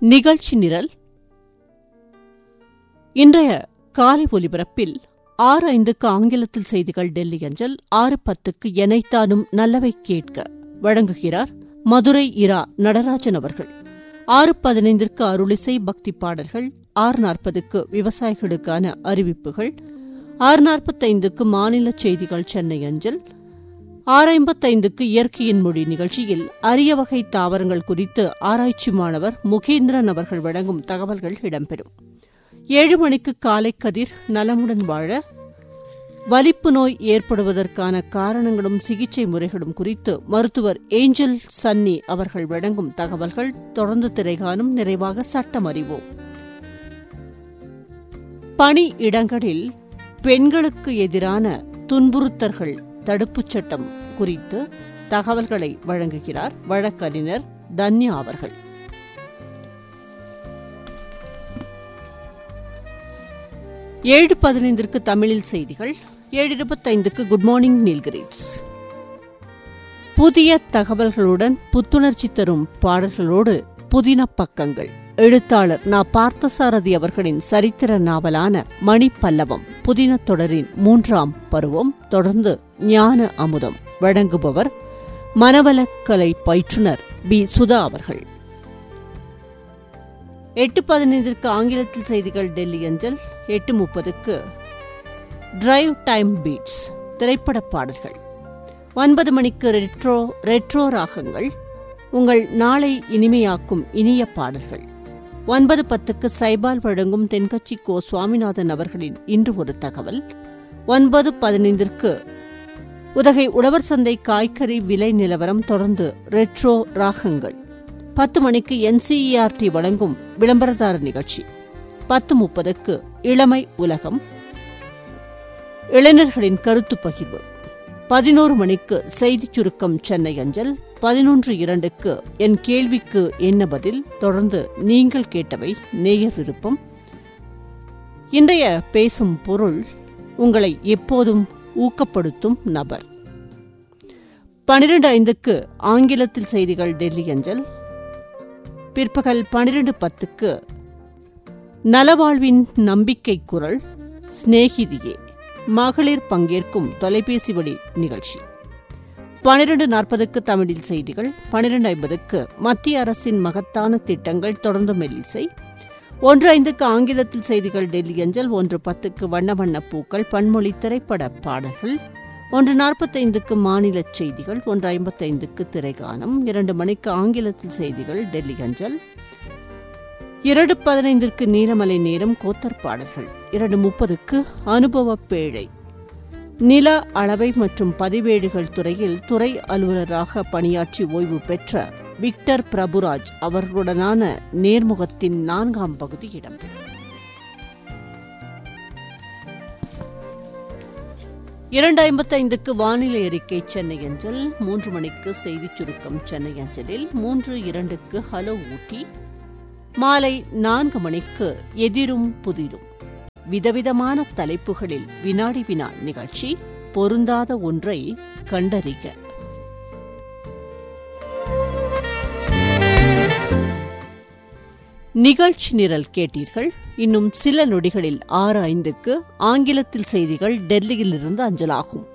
நிகழ்ச்சி நிரல் இன்றைய காலை ஒலிபரப்பில் ஆறு ஐந்துக்கு ஆங்கிலத்தில் செய்திகள் டெல்லி அஞ்சல் ஆறு பத்துக்கு எனைத்தானும் நல்லவை கேட்க வழங்குகிறார் மதுரை இரா நடராஜன் அவர்கள் ஆறு பதினைந்திற்கு அருளிசை பக்தி பாடல்கள் ஆறு நாற்பதுக்கு விவசாயிகளுக்கான அறிவிப்புகள் ஆறு நாற்பத்தைந்துக்கு மாநில செய்திகள் சென்னை அஞ்சல் ஆறு ஐம்பத்தைந்துக்கு இயற்கையின் மொழி நிகழ்ச்சியில் அரிய வகை தாவரங்கள் குறித்து ஆராய்ச்சி மாணவர் முகேந்திரன் அவர்கள் வழங்கும் தகவல்கள் இடம்பெறும் ஏழு மணிக்கு காலை கதிர் நலமுடன் வாழ வலிப்பு நோய் ஏற்படுவதற்கான காரணங்களும் சிகிச்சை முறைகளும் குறித்து மருத்துவர் ஏஞ்சல் சன்னி அவர்கள் வழங்கும் தகவல்கள் தொடர்ந்து திரைகாணும் நிறைவாக சட்டம் அறிவோம் பணி இடங்களில் பெண்களுக்கு எதிரான துன்புறுத்தல்கள் தடுப்புச் சட்டம் குறித்து தகவல்களை வழங்குகிறார் வழக்கறிஞர் தன்யா அவர்கள் ஏழு பதினைந்திற்கு தமிழில் செய்திகள் ஏழு இருபத்தைந்துக்கு குட் மார்னிங் நீல்கிரீட்ஸ் புதிய தகவல்களுடன் புத்துணர்ச்சி தரும் பாடல்களோடு புதின பக்கங்கள் எழுத்தாளர் நா பார்த்தசாரதி அவர்களின் சரித்திர நாவலான மணி பல்லவம் புதின தொடரின் மூன்றாம் பருவம் தொடர்ந்து ஞான அமுதம் வழங்குபவர் மனவளக்கலை பயிற்றுனர் பி சுதா அவர்கள் எட்டு பதினைந்திற்கு ஆங்கிலத்தில் செய்திகள் டெல்லி அஞ்சல் எட்டு முப்பதுக்கு டிரைவ் டைம் பீட்ஸ் திரைப்பட பாடல்கள் ஒன்பது மணிக்கு ரெட்ரோ ரெட்ரோ ராகங்கள் உங்கள் நாளை இனிமையாக்கும் இனிய பாடல்கள் ஒன்பது பத்துக்கு சைபால் வழங்கும் தென்கட்சி கோ சுவாமிநாதன் அவர்களின் இன்று ஒரு தகவல் ஒன்பது பதினைந்திற்கு உதகை உழவர் சந்தை காய்கறி விலை நிலவரம் தொடர்ந்து ரெட்ரோ ராகங்கள் பத்து மணிக்கு என்சிஇஆர்டி வழங்கும் விளம்பரதார நிகழ்ச்சி பத்து முப்பதுக்கு இளமை உலகம் இளைஞர்களின் கருத்து பகிர்வு பதினோரு மணிக்கு செய்திச் சுருக்கம் சென்னை அஞ்சல் பதினொன்று இரண்டுக்கு என் கேள்விக்கு என்ன பதில் தொடர்ந்து நீங்கள் கேட்டவை நேயர் விருப்பம் இன்றைய பேசும் பொருள் உங்களை எப்போதும் ஊக்கப்படுத்தும் நபர் பனிரெண்டு ஐந்துக்கு ஆங்கிலத்தில் செய்திகள் டெல்லி அஞ்சல் பிற்பகல் பனிரெண்டு பத்துக்கு நலவாழ்வின் நம்பிக்கை குரல் சிநேகிதியே மகளிர் பங்கேற்கும் தொலைபேசி வழி நிகழ்ச்சி பனிரெண்டு நாற்பதுக்கு தமிழில் செய்திகள் பனிரெண்டு ஐம்பதுக்கு மத்திய அரசின் மகத்தான திட்டங்கள் தொடர்ந்து மெல்லிசை ஒன்று ஐந்துக்கு ஆங்கிலத்தில் செய்திகள் டெல்லி அஞ்சல் ஒன்று பத்துக்கு வண்ண வண்ண பூக்கள் பன்மொழி திரைப்பட பாடல்கள் ஒன்று நாற்பத்தைந்துக்கு மாநில செய்திகள் ஒன்று ஐம்பத்தைந்துக்கு திரைகானம் இரண்டு மணிக்கு ஆங்கிலத்தில் செய்திகள் டெல்லி அஞ்சல் இரண்டு பதினைந்திற்கு நீலமலை நேரம் கோத்தர் பாடல்கள் இரண்டு முப்பதுக்கு அனுபவ பேழை நில அளவை மற்றும் பதிவேடுகள் துறையில் துறை அலுவலராக பணியாற்றி ஓய்வு பெற்ற விக்டர் பிரபுராஜ் அவர்களுடனான நேர்முகத்தின் நான்காம் பகுதி இடம்பெறும் இரண்டு ஐம்பத்தைந்துக்கு வானிலை அறிக்கை சென்னை அஞ்சல் மூன்று மணிக்கு செய்திச் சுருக்கம் சென்னை அஞ்சலில் மூன்று இரண்டுக்கு ஹலோ ஊட்டி மாலை நான்கு மணிக்கு எதிரும் புதிரும் விதவிதமான தலைப்புகளில் வினாடி வினா நிகழ்ச்சி பொருந்தாத ஒன்றை கண்டறிக நிகழ்ச்சி நிரல் கேட்டீர்கள் இன்னும் சில நொடிகளில் ஆறு ஐந்துக்கு ஆங்கிலத்தில் செய்திகள் டெல்லியிலிருந்து அஞ்சலாகும்